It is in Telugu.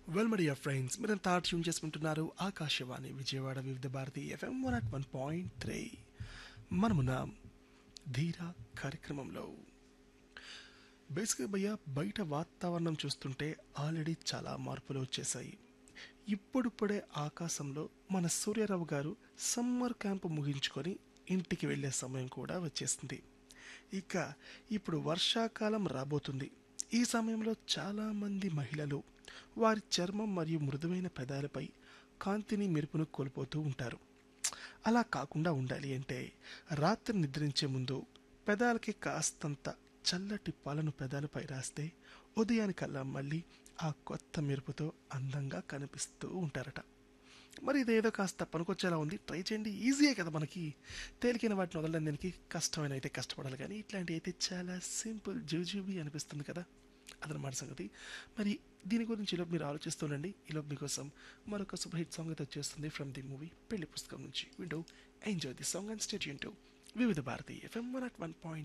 వెల్ మై డియర్ ఫ్రెండ్స్ మీరంతా ట్యూన్ చేసుకుంటున్నారు Akashvani Vijayawada Vividh Bharati FM one at one point three మనమున ధీర కార్యక్రమంలో బేసిక్గా భయ్య బయట వాతావరణం చూస్తుంటే ఆల్రెడీ చాలా మార్పులు వచ్చేసాయి ఇప్పుడిప్పుడే ఆకాశంలో మన సూర్యారావు గారు సమ్మర్ క్యాంప్ ముగించుకొని ఇంటికి వెళ్ళే సమయం కూడా వచ్చేసింది ఇక ఇప్పుడు వర్షాకాలం రాబోతుంది ఈ సమయంలో చాలామంది మహిళలు వారి చర్మం మరియు మృదువైన పెదాలపై కాంతిని మెరుపును కోల్పోతూ ఉంటారు అలా కాకుండా ఉండాలి అంటే రాత్రి నిద్రించే ముందు పెదాలకి కాస్తంత చల్లటి పాలను పెదాలపై రాస్తే ఉదయానికల్లా మళ్ళీ ఆ కొత్త మెరుపుతో అందంగా కనిపిస్తూ ఉంటారట మరి ఇదేదో కాస్త పనికొచ్చేలా ఉంది ట్రై చేయండి ఈజీయే కదా మనకి తేలికైన వాటిని వదలడం దానికి కష్టమైన అయితే కష్టపడాలి కానీ ఇట్లాంటివి అయితే చాలా సింపుల్ జూజూబీ అనిపిస్తుంది కదా అదనమాట సంగతి మరి దీని గురించి ఈలోపు మీరు ఆలోచిస్తుండండి ఈలోపు మీకోసం మరొక సూపర్ హిట్ సాంగ్ అయితే వచ్చేస్తుంది ఫ్రమ్ ది మూవీ పెళ్లి పుస్తకం నుంచి వింటూ enjoy the song and state to Vividh Bharati FM one at one point